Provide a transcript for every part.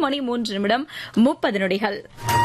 மணி மூன்று நிமிடம் முப்பது நொடிகள்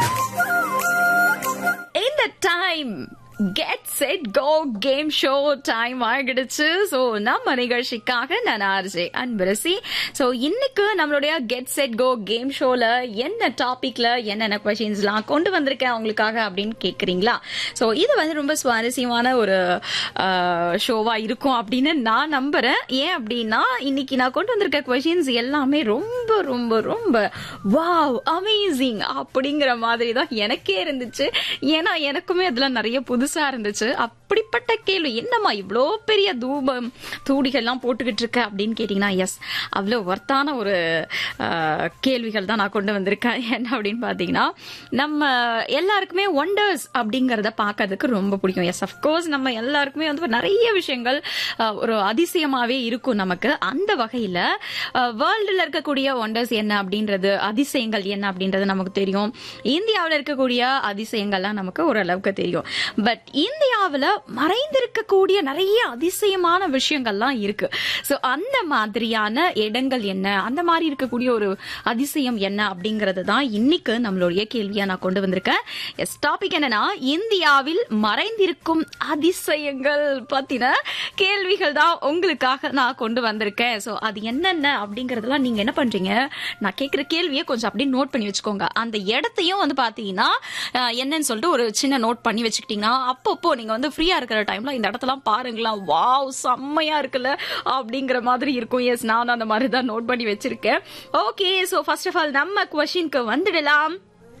இந்த time get set go game show time ஆகிடுச்சு ஸோ நம்ம நிகழ்ச்சிக்காக நான் ஆர்ஜே அன்பரசி ஸோ இன்னைக்கு நம்மளுடைய கெட் செட் கோ கேம் ஷோல என்ன டாபிக்ல என்னென்ன கொஷின்ஸ்லாம் கொண்டு வந்திருக்கேன் அவங்களுக்காக அப்படின்னு கேட்குறீங்களா ஸோ இது வந்து ரொம்ப சுவாரஸ்யமான ஒரு ஷோவா இருக்கும் அப்படின்னு நான் நம்புறேன் ஏன் அப்படின்னா இன்னைக்கு நான் கொண்டு வந்திருக்க கொஷின்ஸ் எல்லாமே ரொம்ப ரொம்ப ரொம்ப வாவ் அமேசிங் அப்படிங்கிற மாதிரி தான் எனக்கே இருந்துச்சு ஏன்னா எனக்குமே அதுல நிறைய புதுசா இருந்துச்சு அப்படிப்பட்ட கேள்வி என்னம்மா இவ்வளோ பெரிய தூபம் தூடிகள்லாம் போட்டுக்கிட்டு இருக்க அப்படின்னு கேட்டீங்கன்னா எஸ் அவ்வளோ ஒர்த்தான ஒரு அஹ், கேள்விகள் தான் நான் கொண்டு வந்திருக்கேன் என்ன அப்படின்னு பார்த்தீங்கன்னா நம்ம எல்லாருக்குமே ஒண்டர்ஸ் அப்படிங்கறத பார்க்கறதுக்கு ரொம்ப பிடிக்கும் எஸ் அஃப்கோர்ஸ் நம்ம எல்லாருக்குமே வந்து நிறைய விஷயங்கள் அஹ், ஒரு அதிசயமாவே இருக்கும் நமக்கு அந்த வகையில வேர்ல்டுல இருக்கக்கூடிய ஒண்டர்ஸ் என்ன அப்படின்றது அதிசயங்கள் என்ன அப்படின்றது நமக்கு தெரியும் இந்தியாவில் இருக்கக்கூடிய அதிசயங்கள்லாம் நமக்கு ஓரளவுக்கு தெரியும் பட் இந்தியாவில் மறைந்திருக்கக்கூடிய நிறைய அதிசயமான விஷயங்கள்லாம் இருக்கு ஸோ அந்த மாதிரியான இடங்கள் என்ன அந்த மாதிரி இருக்கக்கூடிய ஒரு அதிசயம் என்ன அப்படிங்கறது தான் இன்னைக்கு நம்மளுடைய கேள்வியா நான் கொண்டு வந்திருக்கேன் எஸ் டாபிக் என்னன்னா இந்தியாவில் மறைந்திருக்கும் அதிசயங்கள் பத்தின கேள்விகள் தான் உங்களுக்காக நான் கொண்டு வந்திருக்கேன் ஸோ அது என்னென்ன அப்படிங்கறதெல்லாம் நீங்க என்ன பண்றீங்க நான் கேட்கிற கேள்வியை கொஞ்சம் அப்படியே நோட் பண்ணி வச்சுக்கோங்க அந்த இடத்தையும் வந்து பாத்தீங்கன்னா அஹ், என்னன்னு சொல்லிட்டு ஒரு சின்ன நோட் பண்ணி வச்சுக்கிட்டீங்கன்னா அப்பப்போ நீங்க வந்து ஃப்ரீயா இருக்கிற டைம்ல இந்த இடத்தெல்லாம் பாருங்களேன் வாவ் செம்மையா இருக்குல்ல அப்படிங்கிற மாதிரி இருக்கும் எஸ் நான் அந்த மாதிரி தான் நோட் பண்ணி வச்சிருக்கேன் okay so first of all நம்ம கொஷினுக்கு வந்துடலாம்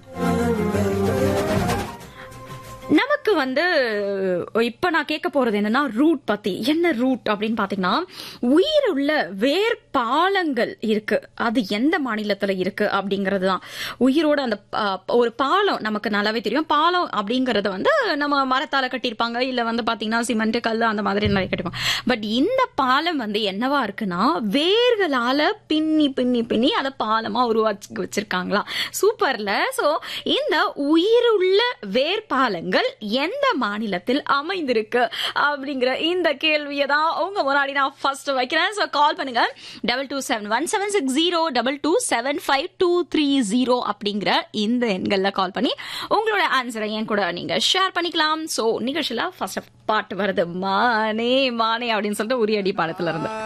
நமக்கு வந்து இப்ப நான் கேட்க போறது என்னன்னா ரூட் பத்தி என்ன ரூட் அப்படின்னு பாத்தீங்கன்னா உயிர் உள்ள வேர் பாலங்கள் இருக்கு அது எந்த மாநிலத்துல இருக்கு அப்படிங்கிறது தான் உயிரோட அந்த ஆ, ஒரு பாலம் நமக்கு நல்லாவே தெரியும் பாலம் அப்படிங்கறது வந்து நம்ம மரத்தால கட்டியிருப்பாங்க இல்ல வந்து பாத்தீங்கன்னா சிமெண்ட் கல் அந்த மாதிரி நிறைய கட்டிருப்பாங்க பட் இந்த பாலம் வந்து என்னவா இருக்குன்னா வேர்களால பின்னி பின்னி பின்னி அதை பாலமா உருவாக்கி வச்சிருக்காங்களா சூப்பர்ல சோ இந்த உயிருள்ள வேர்பாலங்கள் எந்த மாநிலத்தில் அமைந்திருக்கு அப்படிங்கிற இந்த கேள்வியை தான் உங்க முன்னாடி நான் ஃபர்ஸ்ட் வைக்கிறேன் ஸோ கால் பண்ணுங்க double two seven one seven six zero double two seven five two three zero அப்படிங்கிற இந்த எண்கள்ல கால் பண்ணி உங்களோட ஆன்சரை என் கூட நீங்க ஷேர் பண்ணிக்கலாம் ஸோ நிகழ்ச்சியில ஃபர்ஸ்ட் பாட்டு வருது மானே மானே அப்படின்னு சொல்லிட்டு உரியடி பாடத்துல இருந்து